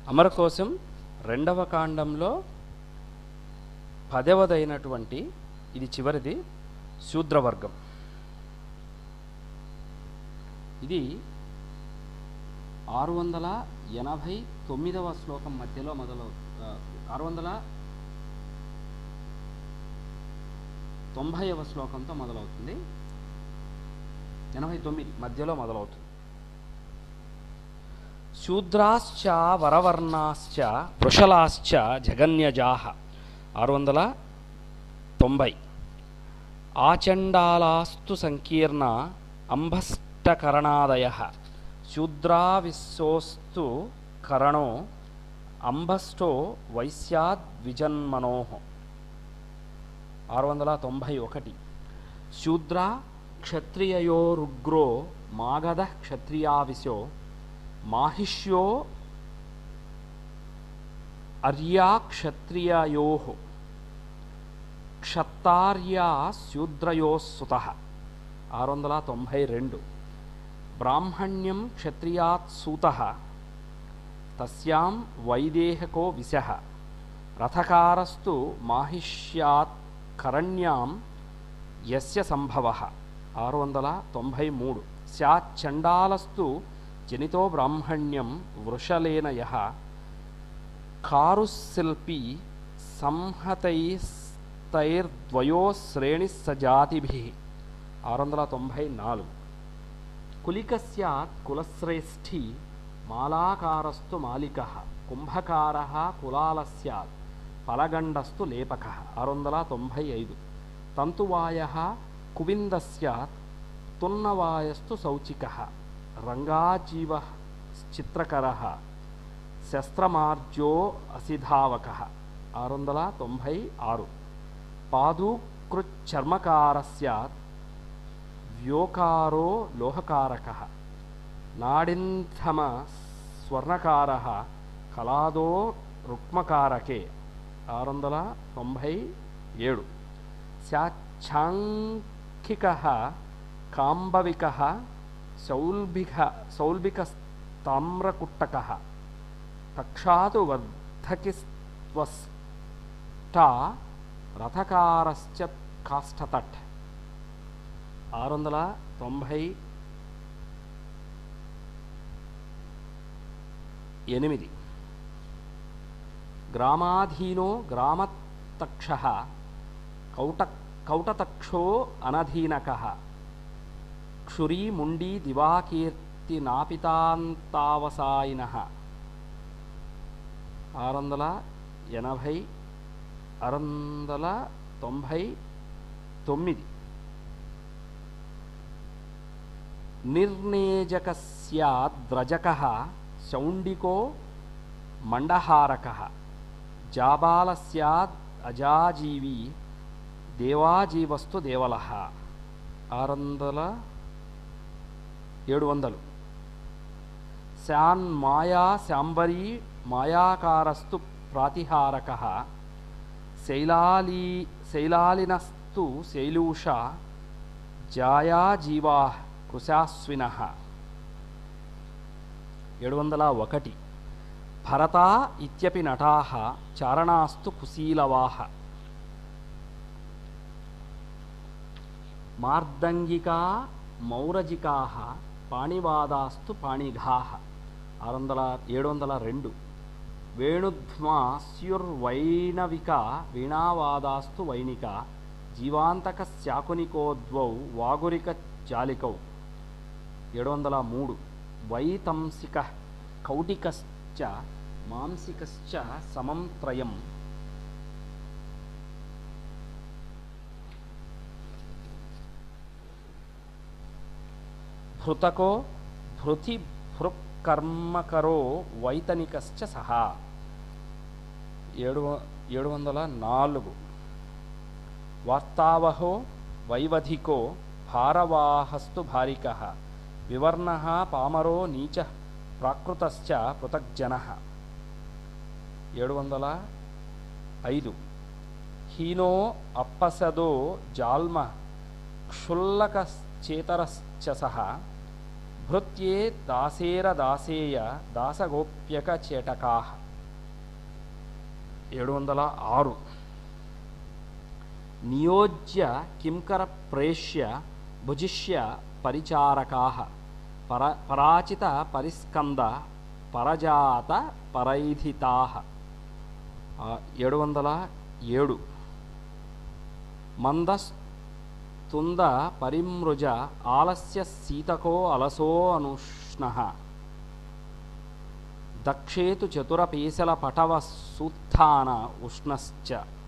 అమరకోశం రెండవ కాండంలో పదవదైనటువంటి ఇది చివరిది శూద్రవర్గం ఇది ఆరు వందల ఎనభై తొమ్మిదవ శ్లోకం మధ్యలో మొదలు ఆరు వందల తొంభైవ శ్లోకంతో మొదలవుతుంది ఎనభై తొమ్మిది మధ్యలో మొదలవుతుంది శూద్రాశ్చ వరవర్ణాశ్చ వృషలాశ్చ జగన్యజాహ ఆరు వందల తొంభై ఆచండాలాస్తు సంకీర్ణ అంబష్టకరణాదయ శూద్రావిశోస్తు కరణో అంబష్టో వైశ్యాద్విజన్మనో ఆరు వందల తొంభై ఒకటి శూద్ర క్షత్రియయోరుగ్రో మాగధ క్షత్రియావిశో మాహిష్యో అర్యా క్షత్రియయో క్షత్తార్యా శూద్రయోస్సుత ఆరు వందల తొంభై రెండు బ్రాహ్మణ్యం క్షత్రియాత్ సూత తస్యాం వైదేహకో విశ రథకారస్తు మాహిష్యాత్ కరణ్యాం యస్య సంభవ ఆరు వందల తొంభై మూడు స్యాచ్చండాలస్తు జనితో బ్రాహ్మణ్యం వృషలేన యః కారుశిల్పి సంహతైస్తైర్ద్వయో శ్రేణి సజాతిభి ఆరు వందల తొంభై నాలుగు కులిక స్యాత్ కులశ్రేష్ఠి మాలాకారస్తు మాలిక కుంభకార కులాల స్యాత్ ఫలగండస్తు లేపక ఆరు వందల తొంభై ఐదు తంతువాయ కువింద స్యాత్ తున్నవాయస్తు శౌచిక రంగాజీవ చిత్రకర శస్త్రమార్జో అసిధావక ఆరు వందల తొంభై ఆరు పాదూకృచర్మకార స్యాత్ వ్యోకారో లోహకారక నాడింధమ స్వర్ణకార కలాదో రుక్మకారకే ఆరు వందల తొంభై ఏడు శాఛాంకిక కాంబవిక సౌల్భిక సౌల్భిక తామ్రకుట్టక తక్షాతు వర్ధకిస్త్వష్టా రథకారశ్చ కాష్టతట్ ఆరు వందల తొంభై ఎనిమిది గ్రామాధీనో గ్రామతక్ష కౌట కౌటతక్షో అనధీనక క్షురీముండీ దివాకీర్తి నాపితాంతావసాయిన ఆరు వందల ఎనభై ఆరు వందల తొంభై తొమ్మిది నిర్ణేజకస్యాద్రజక శౌండికో మండహారక జాబాల స్యాద్ అజాజీవి దేవాజీవస్తు దేవల ఆరు వందల ఏడు వందలు శాన్ మాయా శాంబరీ మాయాకారస్తు ప్రాతిహారక శైలాలీ శైలాలినస్తు శైలూష జాయాజీవా కృశాస్విన ఏడు వందల ఒకటి భరత ఇత్యపి నటా చారణాస్తు కుశీలవాహ మార్దంగికా మౌరజికా పాణివాదాస్తు పాణిఘా ఆరు వందల ఏడు వందల రెండు వేణుధ్మాస్యుర్వైణవిక వీణావాదాస్తు వైణిక జీవాంతక శాకునికో ద్వౌ వాగురిక జాలికౌ ఏడు వందల మూడు వైతంసిక కౌటికశ్చ మాంసికశ్చ సమం త్రయం భృతకో భృతి భృకర్మకరో వైతనికశ్చ సహా ఏడు వ- ఏడు వందల నాలుగు వార్తావహో వైవధికో భారవాహస్తు భారిక వివర్ణ పామరో నీచ ప్రాకృతశ్చ పృథగ్జన ఏడు వందల ఐదు హీనో అప్పసదో జాల్మ క్షుల్లకచేతరశ్చ సహ భృత్యే దాసేర దాసేయ దాసగోప్యక చేటకా ఏడు వందల ఆరు నియోజ్య కింకర ప్రేష్య భుజిష్య పరిచారకా పర పరాచిత పరిస్కంద పరజాత పరైధితా ఏడు వందల ఏడు మందస్తుంద పరిమృజ ఆలస్య సీతకో అలసో అనుష్ణ దక్షేతు చతురపీసల పటవ సూత్థాన ఉష్ణశ్చ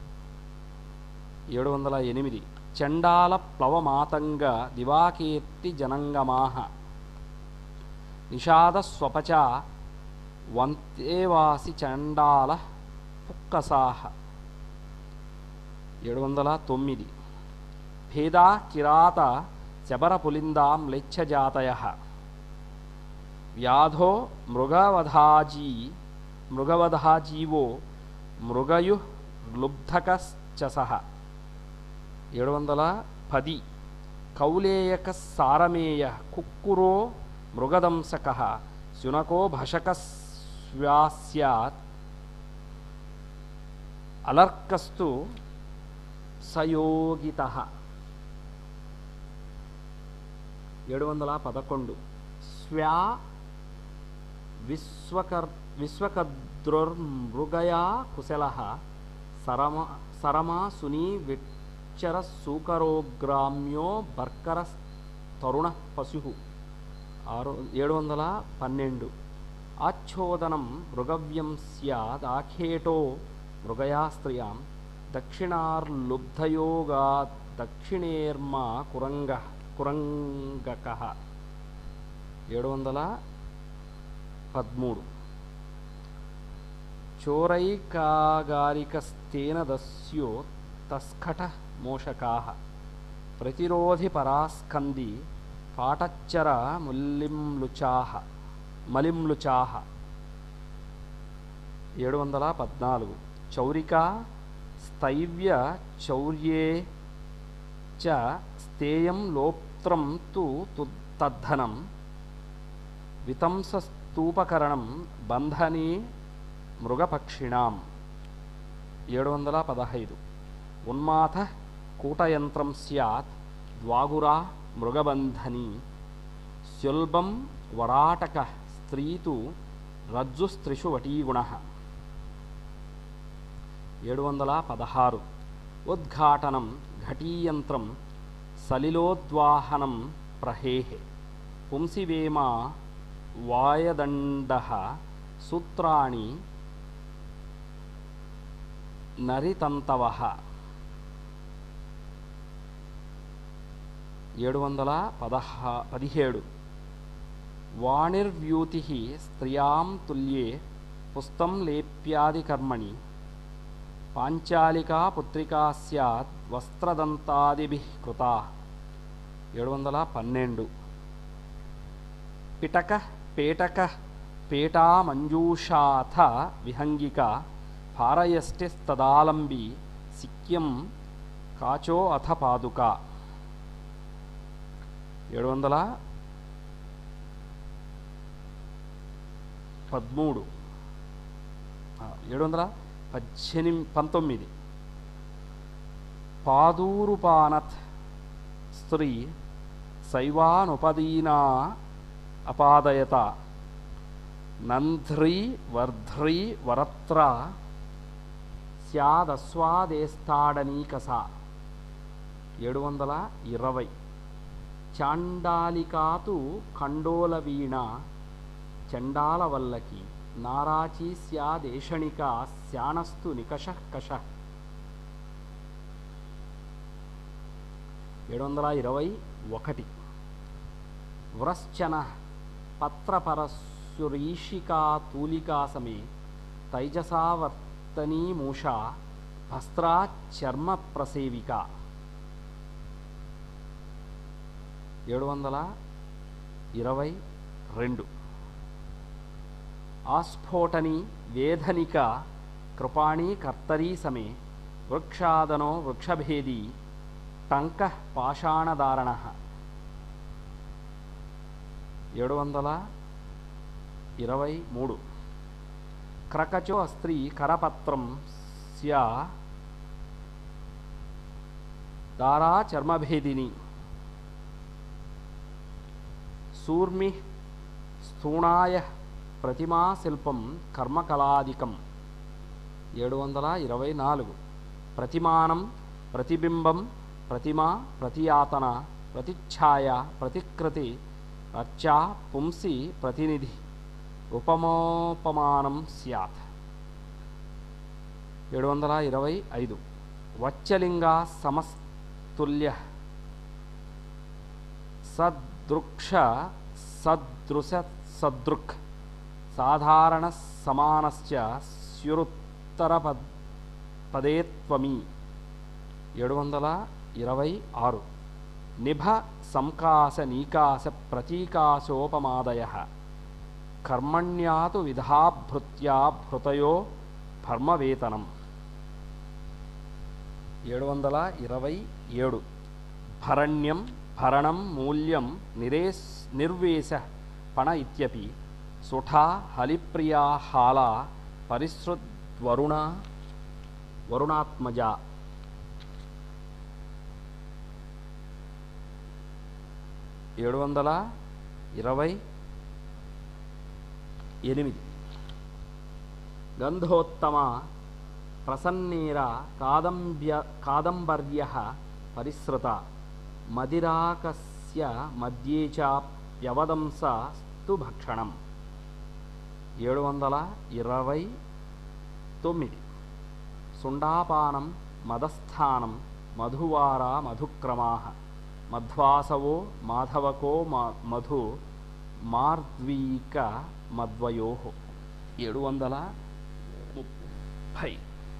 ఏడు వందల ఎనిమిది చండాల ప్లవమాతంగ దివాకీర్తి జనంగమాహ నిషాద స్వపచ వంతేవాసి చండాల పుక్కసాహ ఏడు వందల తొమ్మిది భేదా కిరాత శబరపులిందా మ్లేచ్ఛజాతయ వ్యాధో మృగవధాజీ మృగవధాజీవో మృగయు లుబ్ధకశ్చస ఏడు వందల పది కౌలేయక సారమేయ కుక్కురో మృగదంసక శునకో భషక స్వాస్యాత్ అలర్కస్తు సయోగిత ఏడు వందల పదకొండు స్వ్యా విశ్వకర్ విశ్వకద్రుర్మృగయా కుశల సరమ సరమా సునీ విచ్చర సూకరోగ్రామ్యో బర్కర తరుణ పశు ఆరు ఏడు వందల పన్నెండు ఆచ్ఛోదనం మృగవ్యం స్యాదాఖేటో మృగయా స్త్రియాం దక్షిణార్లుబ్ధయోగా దక్షిణేర్మా కురంగ కురంగక ఏడు వందల పదమూడు చోరైకాగారికస్తేన దస్యో తస్ఖట మోషకా ప్రతిరోధి పరాస్కంది పాటచ్చర ముల్లింలుచాహ మలింలుచాహ ఏడు వందల పద్నాలుగు చౌరిక స్థైవ్య చౌర్యే చ స్థేయం లోప్త్రం తు తు- తద్ధనం వితంసస్తూపకరణం బంధనే మృగపక్షిణాం ఏడు వందల పదహైదు ఉన్మాథ కూటయంత్రం స్యాత్ ద్వాగురా మృగబంధని శుల్బం వరాటక స్త్రీతు రజ్జుస్త్రిషు వటీగుణ ఏడు వందల పదహారు ఉద్ఘాటనం ఘటీయంత్రం సలిలోద్వాహనం ప్రహేహే పుంసివేమా వాయదండ సూత్రాణి నరితంతవ ఏడు వందల పదహా పదిహేడు వాణిర్వ్యూతి స్త్రియాం తుల్యే పుస్తం లేప్యాదికర్మణి పాంచాలికా పుత్రికా స్యాత్ వస్త్రదంతాదిభి కృత ఏడు వందల పన్నెండు పిటక పేటక పేటా మంజూషాథ విహంగిక పారయష్టిస్తదాలంబి సిక్యం కాచో అథ పాదుక ఏడు వందల పదమూడు ఆ, ఏడు వందల పద్దెనిమిది పంతొమ్మిది పాదూరుపానత్ స్త్రీ శైవానుపదీనా అపాదయత నంధ్రీ వర్ధ్రీ వరత్ర స్యాదస్వాదేస్తాడనీకస ఏడు వందల ఇరవై చాండాలికాతు ఖండోలవీణ చండాలవల్లకి నారాచీ స్యాదేషణిక శ్యానస్తు నికష కష ఏడు వందల ఇరవై ఒకటి వ్రశ్చన పత్రపరశురీషికా తూలికా సమే తైజసావర్తనీమూషా భస్త్రా చర్మ ప్రసేవిక ఏడు వందల ఇరవై రెండు ఆస్ఫోటని వేధనిక కృపాణి కర్తరీ సమే వృక్షాదనో వృక్షభేదీ టంక పాషాణధారణ ఏడు వందల ఇరవై మూడు క్రకచో స్త్రీ కరపత్రం స్యా దారా చర్మభేదిని సూర్మి స్థూణాయ ప్రతిమా శిల్పం కర్మకళాదికం ఏడు వందల ఇరవై నాలుగు ప్రతిమానం ప్రతిబింబం ప్రతిమ ప్రతియాతన ప్రతిఛాయ ప్రతికృతి రచ్చా పుంసి ప్రతినిధి ఉపమోపమానం స్యాత్ ఏడు వందల ఇరవై ఐదు వచ్చలింగ సమస్తుల్య సదృక్ష సదృశ సదృక్ సాధారణ సమానస్య స్యురుత్తర పద్ పదేత్వమి ఏడు వందల ఇరవై ఆరు నిభ సంకాశ నీకాశ ప్రతీకాశోపమాదయ కర్మణ్యాతు విధాభృత్యా భృతయో భర్మవేతనం ఏడు వందల ఇరవై ఏడు భరణ్యం భరణం మూల్యం నిరేస్ నిర్వేశ పణ ఇత్యపి సుఠా హలిప్రియా హాల పరిసృద్వరుణ వరుణాత్మజ ఏడు వందల ఇరవై ఎనిమిది గంధోత్తమ ప్రసన్నీర కాదంబ్య కాదంబర్య పరిసృత మదిరాకస్య మధ్యే చాప్యవదంసస్తు భక్షణం ఏడు వందల ఇరవై తొమ్మిది సుండాపానం మదస్థానం మధువార మధుక్రమా మధ్వాసవో మాధవకో మా మధు మార్ద్వీక మద్వయో ఏడు వందల ముప్పై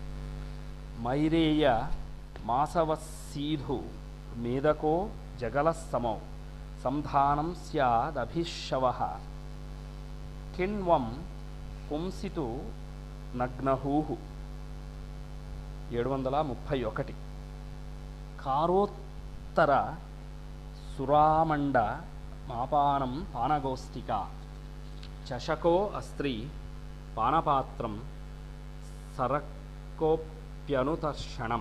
మైరేయ మాసవసీధు మేదకో జగలసమౌ సంధానం స్యాదభిషవ కిణ్వం పుంసితు నగ్నహూహు ఏడు వందల ముప్పై ఒకటి కారోత్తర సురామండ మాపానం పానగోష్ఠిక చషకో అస్త్రీ పానపాత్రం సరకోప్యనుతర్షణం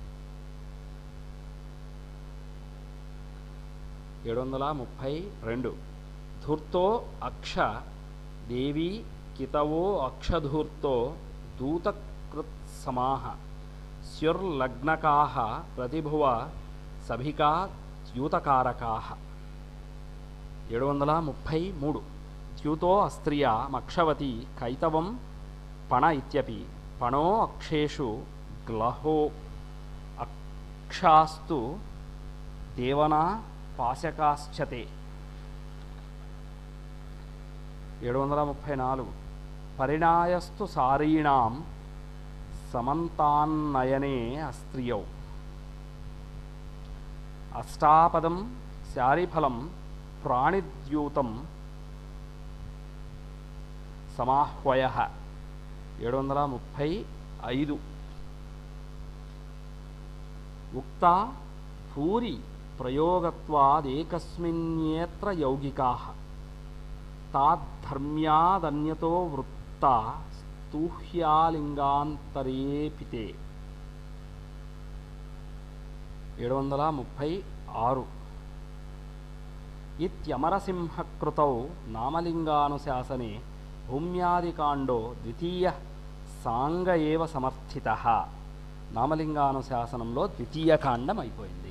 ఏడు వందల ముప్పై రెండు ధూర్తో అక్ష దేవి కితవో అక్షధూర్తో దూతకృత్ సమాహ స్యుర్లగ్నకాహ ప్రతిభువ సభికా ద్యూతకారకాహ ఏడు వందల ముప్పై మూడు ద్యూతో అస్త్రియ మక్షవతి కైతవం పణ ఇత్యపి పణో అక్షేషు గ్లహో అక్షాస్తు దేవనా పాశకాశ్చతే ఏడు వందల ముప్పై నాలుగు పరిణాయస్తు సారీణాం సమంతాన్నయనే అస్త్రియౌ అష్టాపదం శారీఫలం ప్రాణిద్యూతం సమాహ్వయ ఏడు వందల ముప్పై ఐదు ఉక్త భూరి ప్రయోగత్వాదేకస్మిన్యేత్ర యౌగికా తాద్ధర్మ్యాదన్యతో వృత్త స్తూహ్యాలింగాంతరేపితే ఏడు వందల ముప్పై ఆరు ఇత్యమరసింహకృతౌ నామలింగానుశాసనే భూమ్యాదికాండో ద్వితీయ సాంగ ఏవ సమర్థిత నామలింగానుశాసనంలో ద్వితీయ కాండం అయిపోయింది